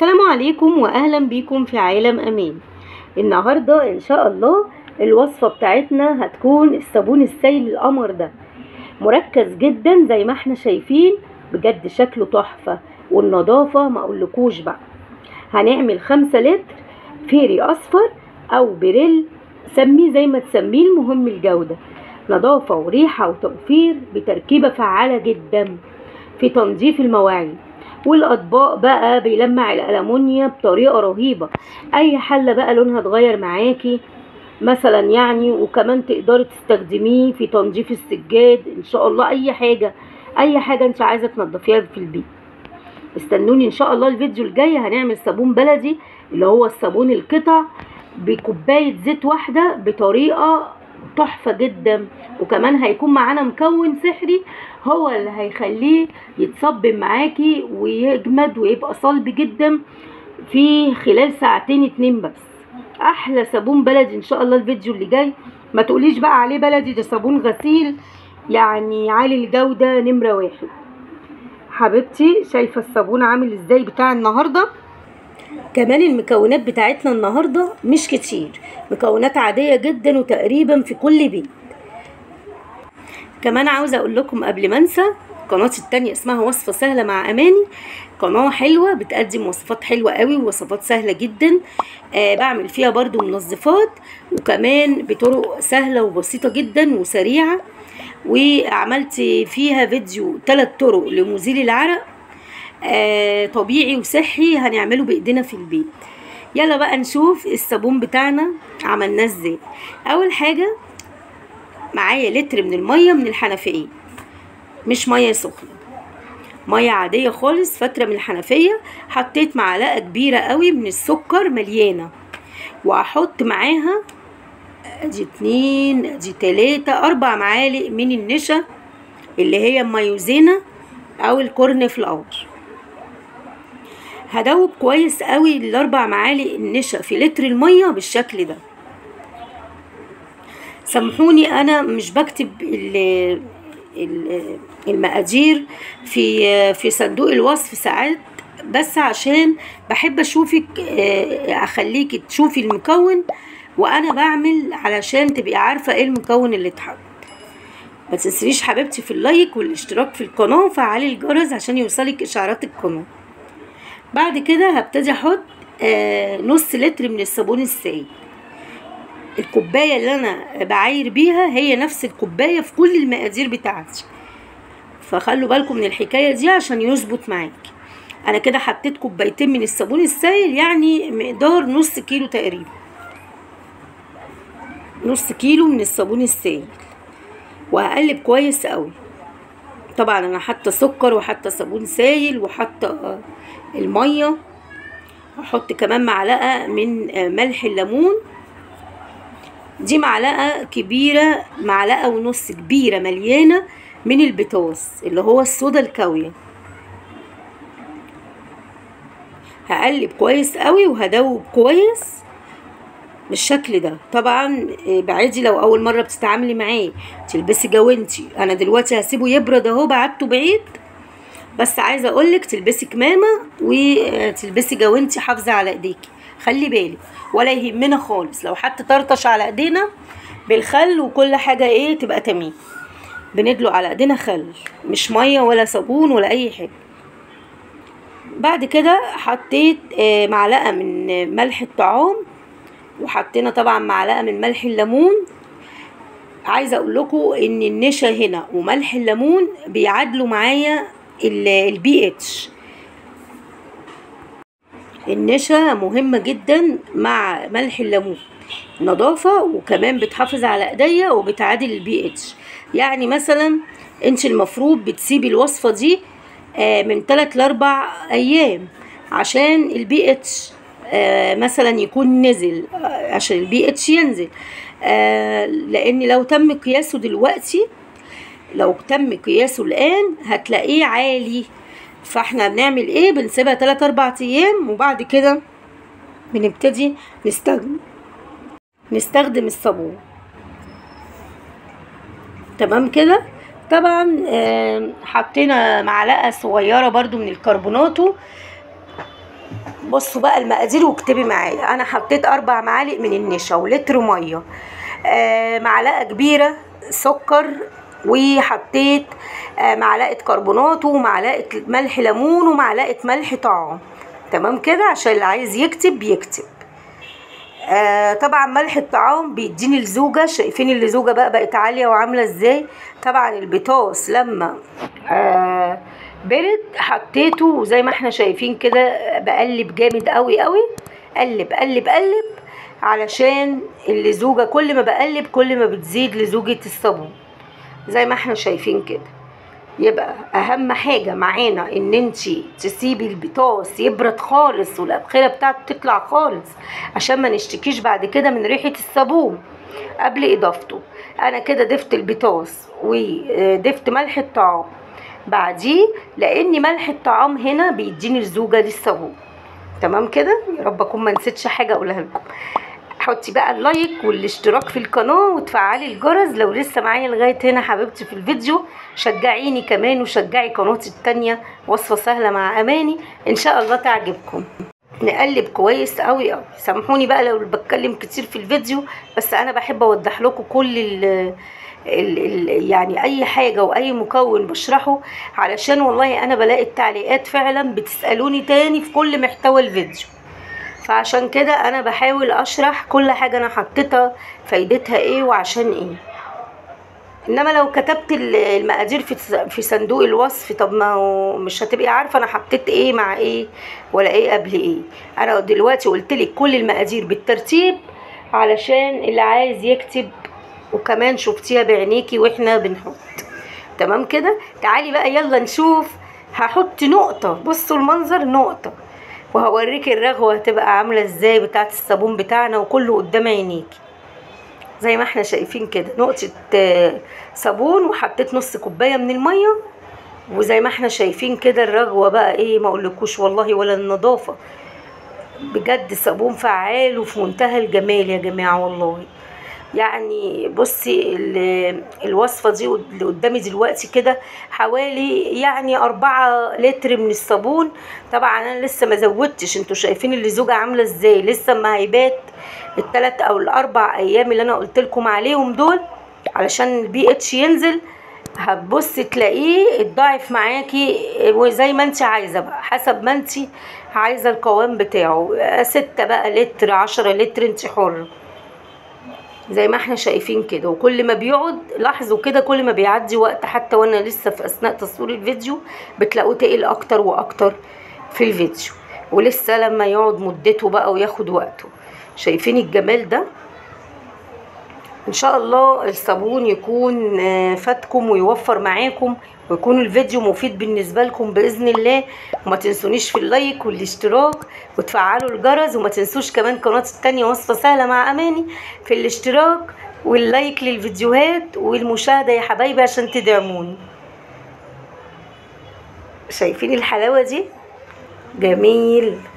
السلام عليكم واهلا بيكم في عالم امان النهارده ان شاء الله الوصفه بتاعتنا هتكون الصابون السائل القمر ده مركز جدا زي ما احنا شايفين بجد شكله تحفه والنظافه ما اقولكوش بقى هنعمل خمسة لتر فيري اصفر او بريل سميه زي ما تسميه المهم الجوده نظافه وريحه وتوفير بتركيبه فعاله جدا في تنظيف المواعين والاطباق بقى بيلمع الالومنيا بطريقه رهيبه اي حله بقى لونها اتغير معاكي مثلا يعني وكمان تقدري تستخدميه في تنظيف السجاد ان شاء الله اي حاجه اي حاجه انت عايزه تنضفيها في البيت استنوني ان شاء الله الفيديو الجاي هنعمل صابون بلدي اللي هو الصابون القطع بكوبايه زيت واحده بطريقه تحفه جدا وكمان هيكون معانا مكون سحري هو اللي هيخليه يتصبن معاكي ويجمد ويبقى صلب جدا في خلال ساعتين اتنين بس احلى صابون بلدي ان شاء الله الفيديو اللي جاي ما تقوليش بقى عليه بلدي ده صابون غسيل يعني عالي الجوده نمره واحد حبيبتي شايفه الصابون عامل ازاي بتاع النهارده كمان المكونات بتاعتنا النهارده مش كتير مكونات عاديه جدا وتقريبا في كل بيت كمان عاوزه اقول لكم قبل ما انسى قناتي التانية اسمها وصفة سهلة مع أماني قناة حلوة بتقدم وصفات حلوة قوي ووصفات سهلة جدا آه بعمل فيها برضو منظفات وكمان بطرق سهلة وبسيطة جدا وسريعة وعملت فيها فيديو ثلاث طرق لمزيل العرق آه طبيعي وصحي هنعمله بايدينا في البيت يلا بقى نشوف الصابون بتاعنا عملناه ازاي اول حاجه معايا لتر من الميه من الحنفيه مش ميه سخنه ميه عاديه خالص فتره من الحنفيه حطيت معلقه كبيره قوي من السكر مليانه وهحط معاها ادي اتنين ادي تلاتة اربع معالق من النشا اللي هي المايوزينا او الكورن فلاور هدوب كويس قوي الاربع معالق النشا في لتر الميه بالشكل ده سامحوني انا مش بكتب المقادير في في صندوق الوصف ساعات بس عشان بحب اشوفك اخليكي تشوفي المكون وانا بعمل علشان تبقي عارفه ايه المكون اللي اتحط ما تنسيش حبيبتي في اللايك والاشتراك في القناه وفعلي الجرس عشان يوصلك اشعارات القناه بعد كده هبتدي احط آه نص لتر من الصابون السائل الكوبايه اللي انا بعاير بيها هي نفس الكوبايه في كل المقادير بتاعتي فخلوا بالكم من الحكايه دي عشان يظبط معاكي انا كده حطيت كوبايتين من الصابون السائل يعني مقدار نص كيلو تقريبا نص كيلو من الصابون السائل وهقلب كويس قوي طبعا انا حاطه سكر وحاطه صابون سائل وحاطه الميه هحط كمان معلقه من ملح الليمون دي معلقه كبيره معلقه ونص كبيره مليانه من البيتوز اللي هو الصودا الكاويه هقلب كويس قوي وهدوب كويس بالشكل ده طبعا بعيدي لو اول مره بتتعاملي معاه تلبسي جوانتي انا دلوقتي هسيبه يبرد اهو بعدته بعيد بس عايزه اقولك تلبسي كمامه وتلبسي جوانتي حافظه على ايديكي خلي بالك ولا يهمنا خالص لو حتى طرطش على ايدينا بالخل وكل حاجه ايه تبقى تمام بندلق على ايدينا خل مش ميه ولا صابون ولا اي حاجه بعد كده حطيت معلقه من ملح الطعام وحطينا طبعا معلقه من ملح الليمون عايزه اقول لكم ان النشا هنا وملح الليمون بيعادلوا معايا البي اتش النشا مهمه جدا مع ملح الليمون نظافه وكمان بتحافظ على ايديا وبتعادل البي اتش يعني مثلا انت المفروض بتسيبي الوصفه دي من 3 ل 4 ايام عشان البي اتش آه مثلا يكون نزل آه عشان البي اتش ينزل آه لان لو تم قياسه دلوقتي لو تم قياسه الان هتلاقيه عالي فاحنا بنعمل ايه بنسيبها 3 4 ايام وبعد كده بنبتدي نستخدم نستخدم الصابون تمام كده طبعا حطينا معلقه صغيره برضو من الكربوناتو بصوا بقى المقادير واكتبي معايا انا حطيت اربع معالق من النشا ولتر ميه آه معلقه كبيره سكر وحطيت آه معلقه كربونات ومعلقه ملح ليمون ومعلقه ملح طعام تمام كده عشان اللي عايز يكتب يكتب آه طبعا ملح الطعام بيديني الزوجة شايفين اللزوجة بقى بقت عالية وعاملة ازاي طبعا البطاس لما آه برد حطيته وزي ما احنا شايفين كده بقلب جامد قوي قوي قلب قلب قلب علشان اللزوجة كل ما بقلب كل ما بتزيد لزوجة الصابون زي ما احنا شايفين كده يبقى اهم حاجة معانا ان انتي تسيبي البطاس يبرد خالص والابخرة بتاعته تطلع خالص عشان ما نشتكيش بعد كده من ريحة الصابون قبل اضافته انا كده ضفت البطاس وضفت ملح الطعام بعديه لان ملح الطعام هنا بيديني الزوجة للصابون تمام كده يا رب اكون ما نسيتش حاجة اقولها لكم حطي بقى اللايك والاشتراك في القناة وتفعلي الجرس لو لسه معايا لغاية هنا حبيبتي في الفيديو شجعيني كمان وشجعي قناتي التانية وصفة سهلة مع أماني إن شاء الله تعجبكم نقلب كويس قوي قوي سامحوني بقى لو بتكلم كتير في الفيديو بس انا بحب اوضح لكم كل ال ال ال يعني اي حاجة واي مكون بشرحه علشان والله انا بلاقي التعليقات فعلا بتسألوني تاني في كل محتوى الفيديو فعشان كده انا بحاول اشرح كل حاجة انا حطيتها فايدتها ايه وعشان ايه انما لو كتبت المقادير في في صندوق الوصف طب ما هو مش هتبقي عارفه انا حطيت ايه مع ايه ولا ايه قبل ايه انا دلوقتي قلت لك كل المقادير بالترتيب علشان اللي عايز يكتب وكمان شفتيها بعينيكي واحنا بنحط تمام كده تعالي بقى يلا نشوف هحط نقطه بصوا المنظر نقطه وهوريك الرغوه هتبقى عامله ازاي بتاعه الصابون بتاعنا وكله قدام عينيكي زي ما احنا شايفين كده نقطة صابون وحطيت نص كوباية من المية وزي ما احنا شايفين كده الرغوة بقى ايه ما اقولكوش والله ولا النظافة بجد صابون فعال وفي منتهى الجمال يا جماعة والله يعني بصي الوصفة دي اللي قدامي دلوقتي كده حوالي يعني أربعة لتر من الصابون طبعا أنا لسه ما زودتش انتوا شايفين اللي زوجة عاملة ازاي لسه ما هيبات التلات أو الأربع أيام اللي أنا قلت لكم عليهم دول علشان البي اتش ينزل هتبصي تلاقيه اتضاعف معاكي وزي ما انت عايزه بقى حسب ما انت عايزه القوام بتاعه ستة بقى لتر عشرة لتر انت حره زي ما احنا شايفين كده وكل ما بيقعد لاحظوا كده كل ما بيعدي وقت حتى وانا لسه في اثناء تصوير الفيديو بتلاقوه تقل اكتر واكتر في الفيديو ولسه لما يقعد مدته بقى وياخد وقته شايفين الجمال ده ان شاء الله الصابون يكون فاتكم ويوفر معاكم ويكون الفيديو مفيد بالنسبة لكم بإذن الله وما تنسونيش في اللايك والاشتراك وتفعلوا الجرس وما تنسوش كمان قناتي التانية وصفة سهلة مع أماني في الاشتراك واللايك للفيديوهات والمشاهدة يا حبايبي عشان تدعموني شايفين الحلاوة دي جميل